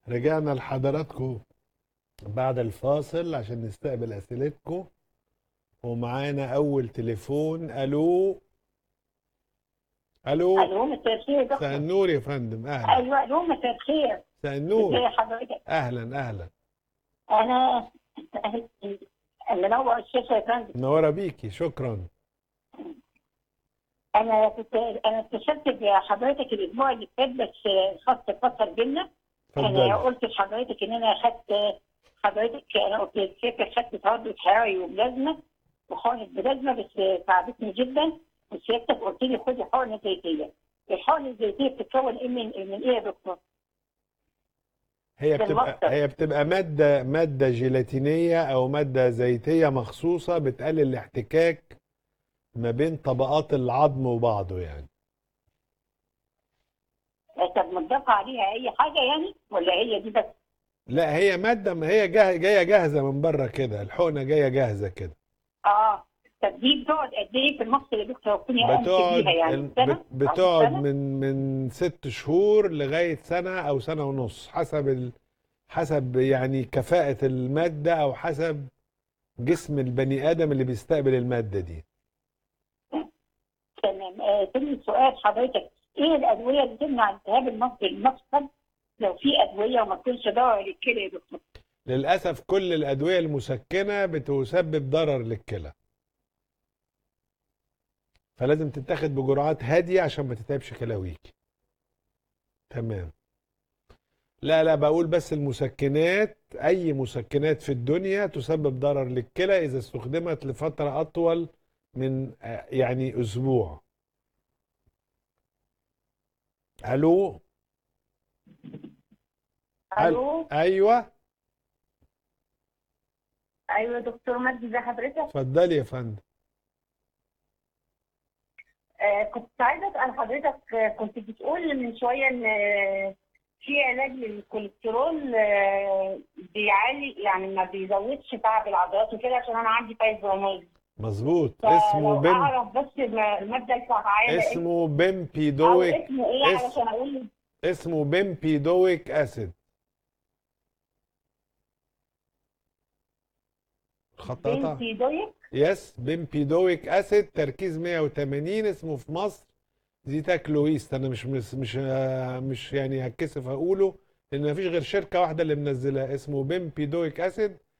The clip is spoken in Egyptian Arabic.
رجعنا لحضراتكم بعد الفاصل عشان نستقبل أسئلتكم ومعانا أول تليفون ألو ألو الو مساء الخير يا مساء دكتور النور يا فندم أهلا ايوه الو مساء الخير مساء ازي النور حضرتك أهلا أهلا انا منور الشاشه يا فندم منورة بيكي شكرا انا كنت انا اتصلت بحضرتك الاسبوع اللي فات بس الخط اتفصل بينا انا اتفضل قلت لحضرتك ان انا اخدت حضرتك انا قلت لسيادتك خدت تردد حراري وبلازما وحقنه بلازما بس تعبتني جدا وسيادتك قلت لي خدي حقنه زيتيه الحقنه الزيتيه بتتكون ايه من من ايه يا دكتور؟ هي بتبقى بالمصدر. هي بتبقى مادة مادة جيلاتينية أو مادة زيتية مخصوصة بتقلل الاحتكاك ما بين طبقات العظم وبعضه يعني طب متضاف عليها اي حاجه يعني ولا هي دي بس؟ لا هي مادة ما هي جاه- جاية جاهزة من بره كده الحقنة جاية جاهزة كده اه طب دي بتقعد قد ايه في المصل يا دكتور كوني امشي بتقعد بيها يعني ال- سنه بت- بتقعد سنة؟ من من ست شهور لغاية سنة أو سنة ونص حسب ال... حسب يعني كفاءة المادة أو حسب جسم البني آدم اللي بيستقبل المادة دي تمام آه تاني سؤال حضرتك ايه الادويه اللي تمنع التهاب المصل المفصل لو في ادويه وما تكونش ضرر للكلى يا دكتور؟ للأسف كل الأدوية المسكنة بتسبب ضرر للكلى فلازم تتاخد بجرعات هادية عشان ما تتعبش كلاويك تمام لا لا بقول بس المسكنات أي مسكنات في الدنيا تسبب ضرر للكلى إذا استخدمت لفترة أطول من آه، يعني أسبوع ألو الو أيوه ايوه دكتور مجدي ازي حضرتك؟ اتفضلي يا فندم آه كنت عايزه اسال حضرتك آه، كنت بتقول من شويه ان آه، في علاج للكوليسترول آه، بيعالج يعني ما بيزودش تعب العضلات وكده عشان انا عندي فايبروميالجيا مظبوط اسمه فلو بيم اعرف بس الم- الماده الفعاله اسمه او بيمبيدويك اسمه ايه اسم- علشان اقول اسمه بيمبيدويك اسيد خطاطة بنتي دويك يس بيمبيدويك اسيد تركيز 180 اسمه في مصر زيتاكلويست انا مش مش مش, مش يعني هتكسف اقوله لان مفيش غير شركة واحدة اللي منزلاه اسمه بيمبيدويك اسيد